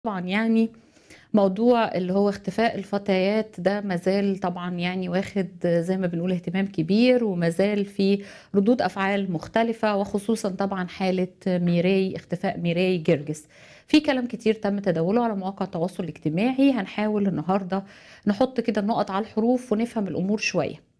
طبعًا يعني موضوع اللي هو اختفاء الفتيات ده ما زال طبعًا يعني واخد زي ما بنقول اهتمام كبير، وما زال في ردود أفعال مختلفة، وخصوصًا طبعًا حالة ميراي اختفاء ميراي جرجس. في كلام كتير تم تداوله على مواقع التواصل الاجتماعي، هنحاول النهارده نحط كده النقط على الحروف ونفهم الأمور شوية.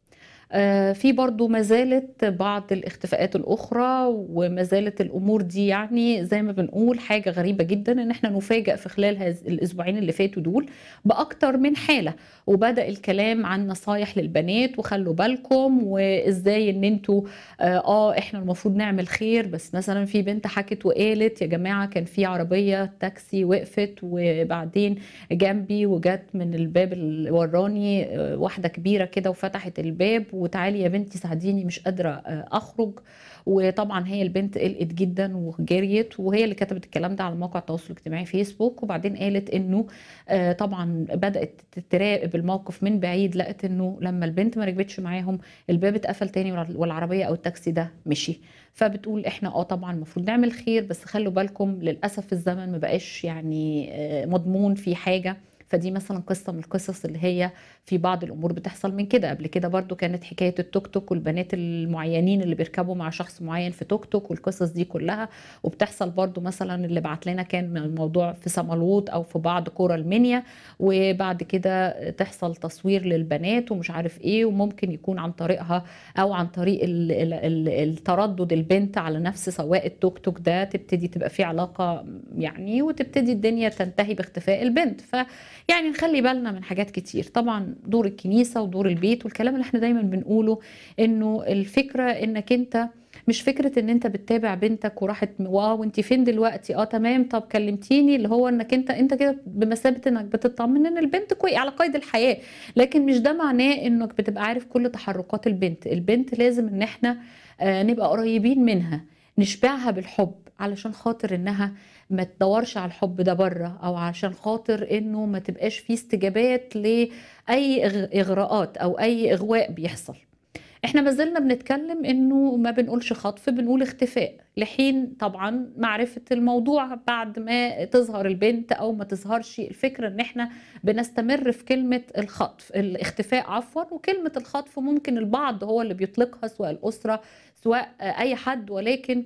آآ في برضه ما زالت بعض الاختفاءات الأخرى، وما زالت الأمور دي يعني زي ما بنقول حاجة غريبة جدًا إن إحنا نُفاجأ في خلال هذ الأسبوعين اللي فاتوا دول بأكتر من حالة، وبدأ الكلام عن نصايح للبنات وخلّوا بالكم، وإزاي إن أنتم آآ آه إحنا المفروض نعمل خير، بس مثلًا في بنت حكت وقالت يا جماعة كان في عربية تاكسي وقفت وبعدين جنبي وجات من الباب اللي ورّاني آآ واحدة كبيرة كده وفتحت الباب وتعالي يا بنتي ساعديني مش قادرة آآ أخرج، وطبعًا هي البنت قلقت جدًا وجريت، وهي اللي كتبت الكلام ده على موقع التواصل الاجتماعي فيسبوك، وبعدين قالت إنه آآ طبعًا بدأت ت تراقب الموقف من بعيد، لقت إنه لمّا البنت ما ركبتش معاهم الباب اتقفل تاني والع والعربية أو التاكسي ده مشي. فبتقول إحنا آه طبعًا المفروض نعمل خير، بس خلّوا بالكم للأسف الزمن ما بقاش يعني آآ مضمون فيه حاجة، فدي مثلًا قصة من القصص اللي هي في بعض الأمور بتحصل من كده. قبل كده برضه كانت حكاية التوك توك والبنات المعيّنين اللي بيركبوا مع شخص معيّن في توك توك والقصص دي كلّها، وبتحصل برضه مثلًا اللي بعت لنا كان الموضوع في صمالوط أو في بعض قرى المنيا، وبعد كده تحصل تصوير للبنات ومش عارف إيه، وممكن يكون عن طريقها أو عن طريق ال ال ال التردد البنت على نفس سواق التوك توك ده تبتدي تبقى في علاقة يعني، وتبتدي الدنيا تنتهي باختفاء البنت. فيعني نخلّي بالنا من حاجات كتير، طبعًا دور الكنيسة ودور البيت والكلام اللي إحنا دايمًا بنقوله، إنه الفكرة إنك أنت مش فكرة إن أنت بتتابع بنتك وراحت واو أنتِ فين دلوقتي؟ آه تمام، طب كلمتيني، اللي هو إنك أنت أنت كده بمثابة إنك بتطمن إن البنت كوي على قيد الحياة، لكن مش ده معناه إنك بتبقى عارف كل تحركات البنت، البنت لازم إن إحنا آآ نبقى قريبين منها، نشبعها بالحب، علشان خاطر إنها ما تدوّرش على الحب ده برّه، أو عشان خاطر إنه ما تبقاش في استجابات لأي إغ إغراءات أو أي إغواء بيحصل. إحنا ما زلنا بنتكلم إنه ما بنقولش خطف، بنقول اختفاء، لحين طبعًا معرفة الموضوع بعد ما تظهر البنت أو ما تظهرش، الفكرة إن إحنا بنستمر في كلمة الخطف الاختفاء عفوًا، وكلمة الخطف ممكن البعض هو اللي بيطلقها سواء الأسرة سواء أي حد، ولكن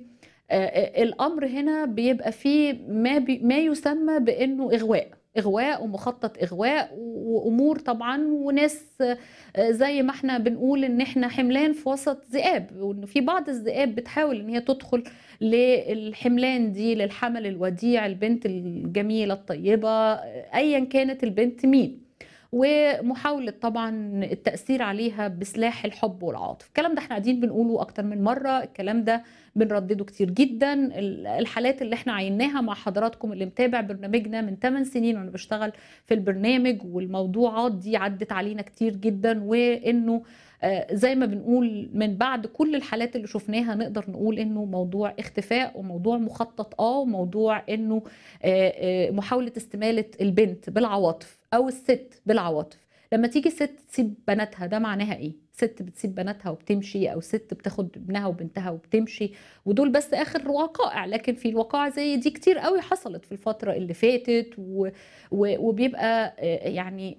آآ الأمر هنا بيبقى فيه ما بي ما يسمى بإنه إغواء، إغواء ومخطط إغواء وأمور طبعًا وناس آآ زي ما إحنا بنقول إن إحنا حملان في وسط ذئاب، وإنه في بعض الذئاب بتحاول إن هي تدخل للحملان دي، للحمل الوديع، البنت الجميلة الطيبة، أيًا كانت البنت مين، ومحاولة طبعًا التأثير عليها بسلاح الحب والعاطفة. الكلام ده إحنا قاعدين بنقوله أكتر من مرّة، الكلام ده بنردده كتير جدًا، ال الحالات اللي إحنا عايناها مع حضراتكم اللي متابع برنامجنا من 8 سنين وأنا باشتغل في البرنامج، والموضوعات دي عدِّت علينا كتير جدًا، وإنه آآ زي ما بنقول من بعد كل الحالات اللي شُفناها نقدر نقول إنه موضوع اختفاء وموضوع مخطط آه، وموضوع إنه آآ آآ محاولة استمالة البنت بالعواطف أو الست بالعواطف. لمّا تيجي ست تسيب بناتها ده معناها إيه؟ ست بتسيب بناتها وبتمشي، أو ست بتاخد ابنها وبنتها وبتمشي، ودول بس آخر وقائع، لكن في الوقائع زي دي كتير أوي حصلت في الفترة اللي فاتت، و و وبيبقى آآ يعني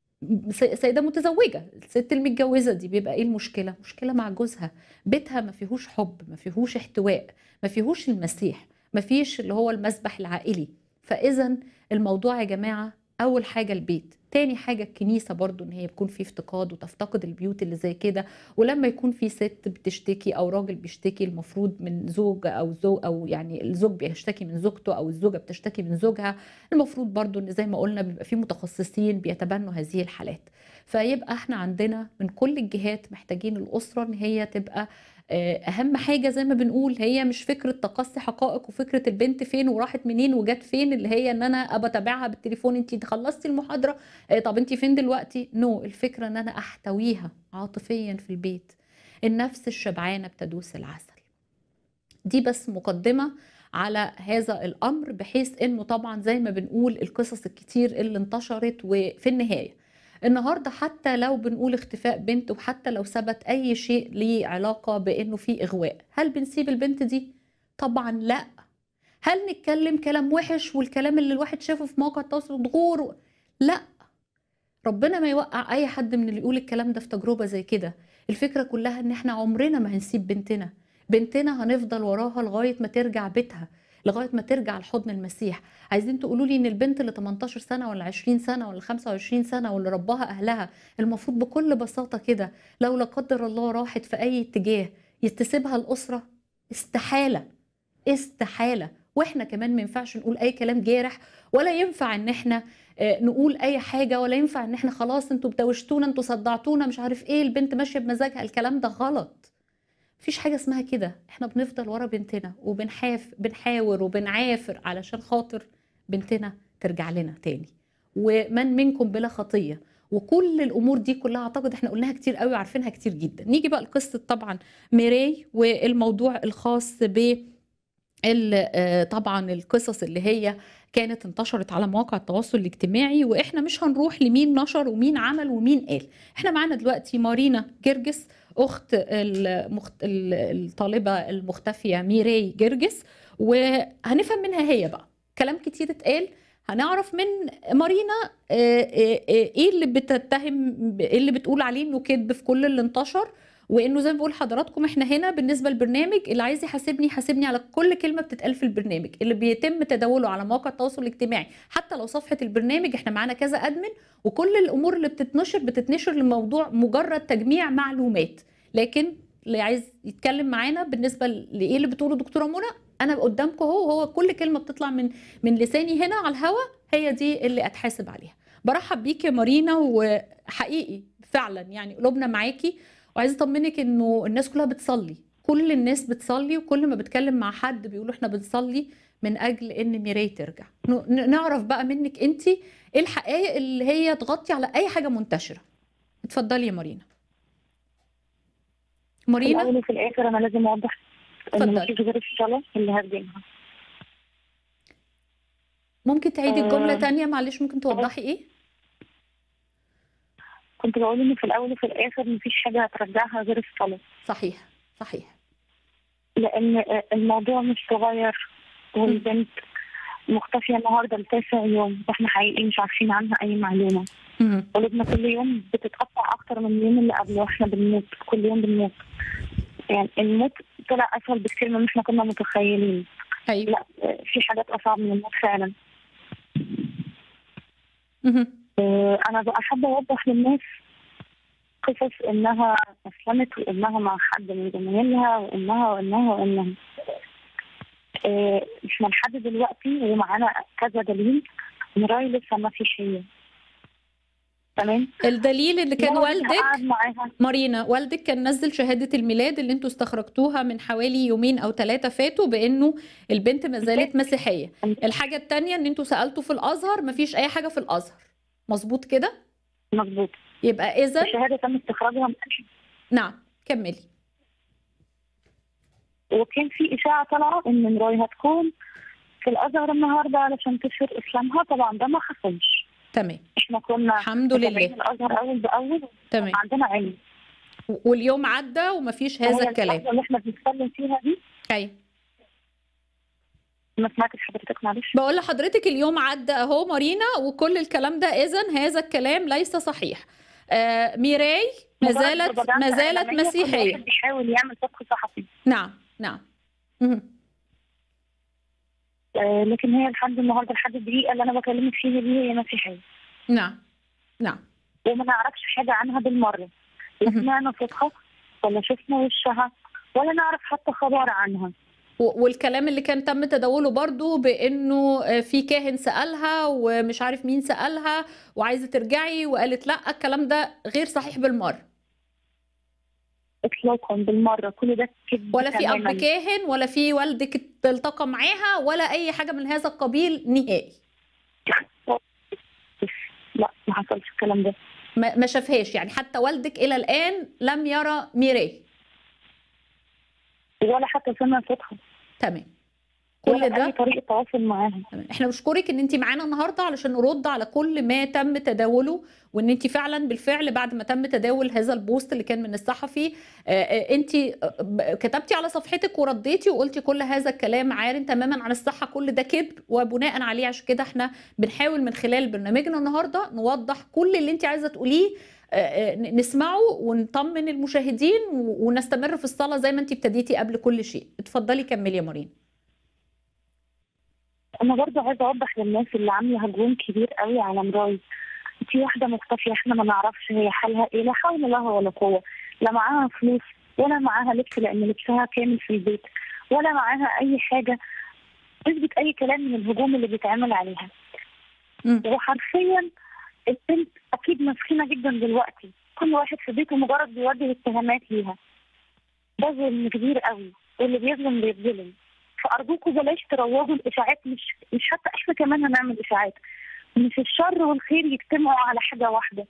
س سيدة متزوجة، الست المتجوزة دي بيبقى إيه المشكلة؟ مشكلة مع جوزها، بيتها ما فيهوش حب، ما فيهوش احتواء، ما فيهوش المسيح، ما فيش اللي هو المسبح العائلي. فإذًا الموضوع يا جماعة أول حاجة البيت، تاني حاجة الكنيسة برضه إن هي بيكون في افتقاد وتفتقد البيوت اللي زي كده، ولمّا يكون في ست بتشتكي أو راجل بيشتكي المفروض من زوج أو زو أو يعني الزوج بيشتكي من زوجته أو الزوجة بتشتكي من زوجها، المفروض برضه إن زي ما قُلنا بيبقى في متخصصين بيتبنوا هذه الحالات. فيبقى إحنا عندنا من كل الجهات محتاجين الأسرة إن هي تبقى آآ أهم حاجة زي ما بنقول هي مش فكرة تقصي حقائق وفكرة البنت فين وراحت منين وجات فين، اللي هي إن أنا أبقى أتابعها بالتليفون أنتِ خلصتِ المحاضرة، آآ طب أنتِ فين دلوقتي؟ no الفكرة إن أنا أحتويها عاطفيًا في البيت. النفس الشبعانة بتدوس العسل. دي بس مقدمة على هذا الأمر، بحيث إنه طبعًا زي ما بنقول القصص الكتير اللي انتشرت، وفي النهاية النهارده حتى لو بنقول اختفاء بنت وحتى لو ثبت أي شيء ليه علاقة بإنه في إغواء، هل بنسيب البنت دي؟ طبعًا لأ. هل نتكلم كلام وحش والكلام اللي الواحد شافه في مواقع التواصل ضغور و... لا ربنا ما يوقع اي حد من اللي يقول الكلام ده في تجربه زي كده الفكره كلها ان احنا عمرنا ما هنسيب بنتنا بنتنا هنفضل وراها لغايه ما ترجع بيتها لغايه ما ترجع لحضن المسيح عايزين تقولوا لي ان البنت اللي 18 سنه ولا 20 سنه ولا 25 سنه واللي رباها اهلها المفروض بكل بساطه كده لو لا قدر الله راحت في اي اتجاه يتسيبها الاسره استحاله استحاله واحنا كمان ما ينفعش نقول اي كلام جارح ولا ينفع ان احنا نقول اي حاجه ولا ينفع ان احنا خلاص انتوا بتوشتونا انتوا صدعتونا مش عارف ايه البنت ماشيه بمزاجها الكلام ده غلط مفيش حاجه اسمها كده احنا بنفضل ورا بنتنا وبنحاف بنحاور وبنعافر علشان خاطر بنتنا ترجع لنا تاني ومن منكم بلا خطيه وكل الامور دي كلها اعتقد احنا قلناها كتير قوي وعارفينها كتير جدا نيجي بقى لقصه طبعا ميراي والموضوع الخاص ب طبعا القصص اللي هي كانت انتشرت على مواقع التواصل الاجتماعي واحنا مش هنروح لمين نشر ومين عمل ومين قال احنا معانا دلوقتي مارينا جرجس اخت المخت... الطالبه المختفيه ميراي جرجس وهنفهم منها هي بقى كلام كتير اتقال هنعرف من مارينا ايه اللي بتتهم ايه اللي بتقول عليه انه كذب في كل اللي انتشر وانه زي ما بقول حضراتكم احنا هنا بالنسبه للبرنامج اللي عايز يحاسبني يحاسبني على كل كلمه بتتقال في البرنامج اللي بيتم تداوله على مواقع التواصل الاجتماعي حتى لو صفحه البرنامج احنا معانا كذا ادمن وكل الامور اللي بتتنشر بتتنشر لموضوع مجرد تجميع معلومات لكن اللي عايز يتكلم معانا بالنسبه لايه اللي بتقوله دكتوره منى انا قدامكم اهو هو كل كلمه بتطلع من من لساني هنا على الهوا هي دي اللي اتحاسب عليها برحب بيكي يا مارينا وحقيقي فعلا يعني قلوبنا معاكي وعايزه اطمنك انه الناس كلها بتصلي كل الناس بتصلي وكل ما بتكلم مع حد بيقولوا احنا بنصلي من اجل ان ميراي ترجع نعرف بقى منك انت ايه الحقائق اللي هي تغطي على اي حاجه منتشره اتفضلي يا مارينا مارينا في الاول وفي الاخر انا لازم اوضح ان مفيش غير الصلاه اللي هخدمها ممكن تعيدي الجمله آه تانية معلش ممكن توضحي ايه كنت بقول ان في الاول وفي الاخر مفيش حاجه هترجعها غير الصلاه صحيح صحيح لان الموضوع مش صغير والبنت مختفيه النهارده لتاسع يوم واحنا حقيقي مش عارفين عنها اي معلومه قلوبنا كل يوم بتتقطع اكتر من اليوم اللي قبله واحنا بنموت كل يوم بنموت يعني الموت طلع اسهل بكتير من احنا كنا متخيلين أيوة. لا في حاجات اصعب من الموت فعلا انا بقى حابه اوضح للناس قصص انها اسلمت وانها مع حد من زمايلها وانها وانها وانها احنا لحد دلوقتي ومعانا كذا دليل مراي لسه ما فيش هي تمام الدليل اللي كان والدك مارينا والدك كان نزل شهاده الميلاد اللي انتوا استخرجتوها من حوالي يومين او ثلاثه فاتوا بانه البنت ما زالت مسيحيه الحاجه الثانيه ان انتوا سالتوا في الازهر ما فيش اي حاجه في الازهر مظبوط كده مظبوط يبقى اذا الشهاده تم استخراجها من نعم كملي وكان في اشاعه طالعه ان مراي هتكون في الازهر النهارده علشان تشهر اسلامها طبعا ده ما حصلش تمام احنا كنا الحمد لله الازهر اول باول تمام عندنا علم واليوم عدى ومفيش هذا الكلام اللي احنا بنتكلم فيها دي ايوه ما سمعتش حضرتك معلش بقول لحضرتك اليوم عدى اهو مارينا وكل الكلام ده اذا هذا الكلام ليس صحيح آه ميراي ما زالت ما زالت مسيحيه بيحاول يعمل فقه صحفي نعم نعم آه لكن هي لحد النهارده لحد الدقيقه اللي انا بكلمك فيها دي هي مسيحيه نعم نعم وما نعرفش حاجه عنها بالمره لا سمعنا صوتها ولا شفنا وشها ولا نعرف حتى خبر عنها والكلام اللي كان تم تداوله برضو بانه في كاهن سالها ومش عارف مين سالها وعايزه ترجعي وقالت لا الكلام ده غير صحيح بالمره اطلاقا بالمره كل ده كذب ولا في اب كاهن ولا في والدك التقى معاها ولا اي حاجه من هذا القبيل نهائي لا ما حصلش الكلام ده ما شافهاش يعني حتى والدك الى الان لم يرى ميراي ولا حتى سمع صوتها تمام كل ولا ده اي طريقه تواصل معاها تمام. احنا بنشكرك ان انت معانا النهارده علشان نرد على كل ما تم تداوله وان انت فعلا بالفعل بعد ما تم تداول هذا البوست اللي كان من الصحفي انت كتبتي على صفحتك ورديتي وقلتي كل هذا الكلام عار تماما عن الصحه كل ده كذب وبناء عليه عشان كده احنا بنحاول من خلال برنامجنا النهارده نوضح كل اللي انت عايزه تقوليه نسمعه ونطمن المشاهدين ونستمر في الصلاه زي ما انت ابتديتي قبل كل شيء اتفضلي كملي يا مارين انا برضه عايزه اوضح للناس اللي عامله هجوم كبير قوي على مراي في واحده مختفيه احنا ما نعرفش هي حالها ايه لا حول لها ولا قوه لا معاها فلوس ولا معاها لبس لان لبسها كامل في البيت ولا معاها اي حاجه تثبت اي كلام من الهجوم اللي بيتعمل عليها م. وحرفيا البنت اكيد مسكينه جدا دلوقتي كل واحد في بيته مجرد بيوجه اتهامات ليها ده ظلم كبير قوي واللي بيظلم بيتظلم فارجوكوا بلاش تروجوا الاشاعات مش مش حتى احنا كمان هنعمل اشاعات مش الشر والخير يجتمعوا على حاجه واحده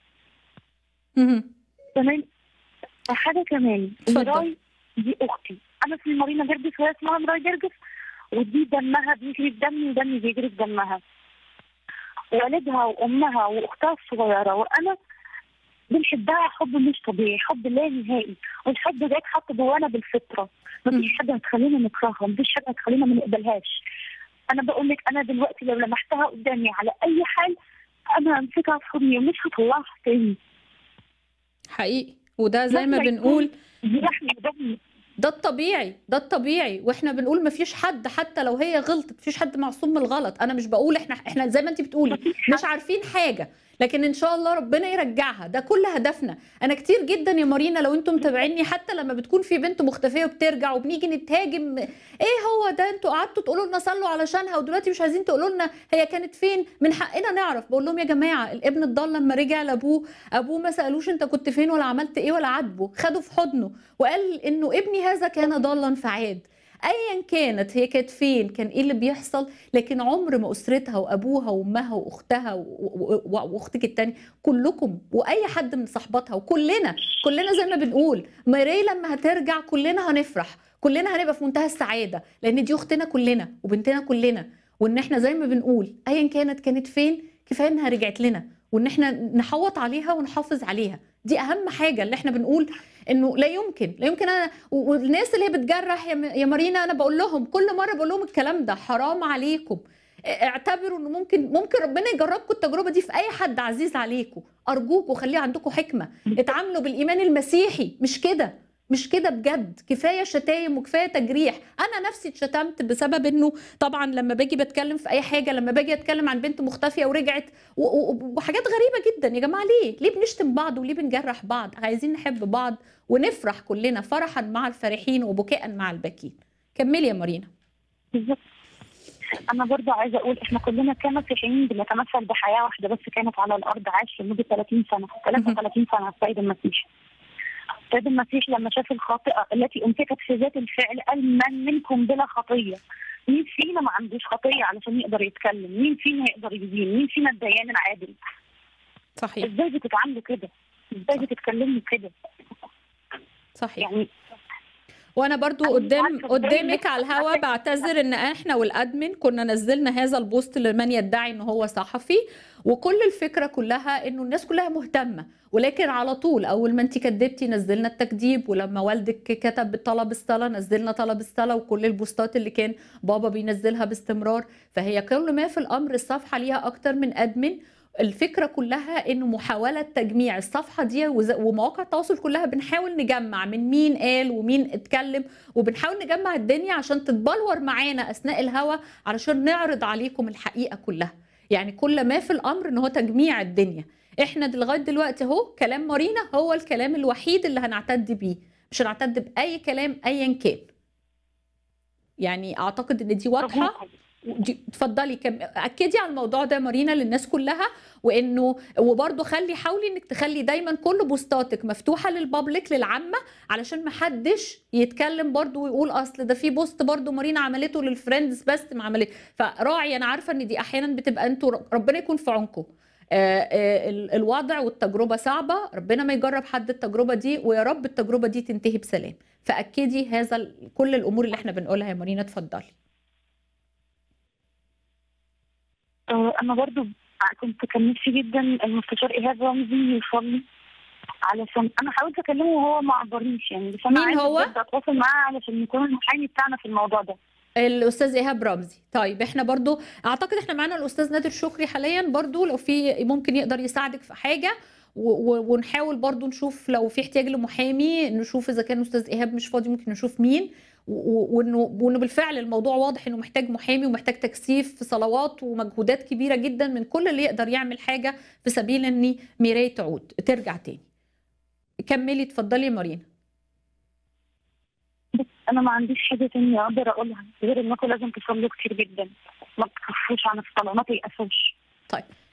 تمام حاجه كمان مراي دي اختي انا اسمي مارينا جرجس وهي اسمها مراي جرجس ودي دمها بيجري في دمي ودمي بيجري في دمها والدها وامها واختها الصغيره وانا بنحبها حب مش طبيعي حب لا نهائي والحب ده اتحط جوانا بالفطره مفيش حاجه هتخلينا نكرهها مفيش حاجه هتخلينا ما نقبلهاش انا بقول لك انا دلوقتي لو لمحتها قدامي على اي حال انا همسكها في حضني ومش هطلعها تاني حقيقي وده زي ما بنقول دي لحم ودم ده الطبيعي ده الطبيعي واحنا بنقول ما فيش حد حتى لو هي غلطت ما فيش حد معصوم من الغلط انا مش بقول احنا احنا زي ما انت بتقولي مش عارفين حاجه لكن ان شاء الله ربنا يرجعها ده كل هدفنا انا كتير جدا يا مارينا لو انتم متابعيني حتى لما بتكون في بنت مختفيه وبترجع وبنيجي نتهاجم ايه هو ده انتوا قعدتوا تقولوا لنا صلوا علشانها ودلوقتي مش عايزين تقولوا لنا هي كانت فين من حقنا نعرف بقول لهم يا جماعه الابن الضال لما رجع لابوه ابوه ما سالوش انت كنت فين ولا عملت ايه ولا عاتبه خده في حضنه وقال انه ابني هذا كان ضالا فعاد ايا كانت هي كانت فين كان ايه اللي بيحصل لكن عمر ما اسرتها وابوها وامها واختها واختك التانية كلكم واي حد من صحباتها وكلنا كلنا زي ما بنقول ماري لما هترجع كلنا هنفرح كلنا هنبقى في منتهى السعاده لان دي اختنا كلنا وبنتنا كلنا وان احنا زي ما بنقول ايا كانت كانت فين كفايه انها رجعت لنا وان احنا نحوط عليها ونحافظ عليها دي اهم حاجه اللي احنا بنقول انه لا يمكن لا يمكن انا والناس اللي هي بتجرح يا مارينا انا بقول لهم كل مره بقول لهم الكلام ده حرام عليكم اعتبروا انه ممكن ممكن ربنا يجربكم التجربه دي في اي حد عزيز عليكم ارجوكم خليه عندكم حكمه اتعاملوا بالايمان المسيحي مش كده مش كده بجد كفايه شتايم وكفايه تجريح انا نفسي اتشتمت بسبب انه طبعا لما باجي بتكلم في اي حاجه لما باجي اتكلم عن بنت مختفيه ورجعت وحاجات غريبه جدا يا جماعه ليه ليه بنشتم بعض وليه بنجرح بعض عايزين نحب بعض ونفرح كلنا فرحا مع الفرحين وبكاء مع الباكين كملي يا مارينا بالظبط انا برضه عايزه اقول احنا كلنا كمسيحيين بنتمثل بحياه واحده بس كانت على الارض عاش لمده 30 سنه 33 سنه السيد المسيح السيد المسيح لما شاف الخاطئه التي امسكت في ذات الفعل قال من منكم بلا خطيه مين فينا ما عندوش خطيه علشان يقدر يتكلم مين فينا يقدر يدين مين فينا الديان العادل صحيح ازاي بتتعاملوا كده ازاي بتتكلموا كده صحيح يعني وانا برضو قدام قدامك على الهوا بعتذر ان احنا والادمن كنا نزلنا هذا البوست لمن يدعي ان هو صحفي وكل الفكره كلها انه الناس كلها مهتمه ولكن على طول اول ما انت كدبتي نزلنا التكذيب ولما والدك كتب طلب الصلاه نزلنا طلب الصلاه وكل البوستات اللي كان بابا بينزلها باستمرار فهي كل ما في الامر الصفحه ليها اكتر من ادمن الفكره كلها انه محاوله تجميع الصفحه دي ومواقع التواصل كلها بنحاول نجمع من مين قال ومين اتكلم وبنحاول نجمع الدنيا عشان تتبلور معانا اثناء الهوا علشان نعرض عليكم الحقيقه كلها يعني كل ما في الامر ان هو تجميع الدنيا احنا لغايه دلوقتي اهو كلام مارينا هو الكلام الوحيد اللي هنعتد بيه مش هنعتد باي كلام ايا كان يعني اعتقد ان دي واضحه اتفضلي كم اكدي على الموضوع ده مارينا للناس كلها وانه وبرده خلي حاولي انك تخلي دايما كل بوستاتك مفتوحه للبابليك للعامه علشان ما حدش يتكلم برده ويقول اصل ده في بوست برده مارينا عملته للفريندز بس ما عملت فراعي انا عارفه ان دي احيانا بتبقى انتوا ربنا يكون في عونكم الوضع والتجربة صعبة ربنا ما يجرب حد التجربة دي ويا رب التجربة دي تنتهي بسلام فأكدي هذا كل الأمور اللي احنا بنقولها يا مارينا اتفضلي آه، انا برضو كنت كان نفسي جدا المستشار ايهاب رمزي يوصلني علشان انا حاولت اكلمه وهو ما عبرنيش يعني بس انا مين عايزة هو؟ بجد اتواصل معاه علشان يكون المحامي بتاعنا في الموضوع ده الاستاذ ايهاب رمزي طيب احنا برضو اعتقد احنا معانا الاستاذ نادر شكري حاليا برضو لو في ممكن يقدر يساعدك في حاجه و- و- ونحاول برضو نشوف لو في احتياج لمحامي نشوف اذا كان استاذ ايهاب مش فاضي ممكن نشوف مين و- و- وانه وانه بالفعل الموضوع واضح انه محتاج محامي ومحتاج تكثيف صلوات ومجهودات كبيره جدا من كل اللي يقدر يعمل حاجه في سبيل ان ميراي تعود ترجع تاني كملي اتفضلي يا مارينا بس انا ما عنديش حاجه تانية اقدر اقولها غير انكم لازم تصلوا كتير جدا ما تخافوش عن الصلاه ما تيأسوش طيب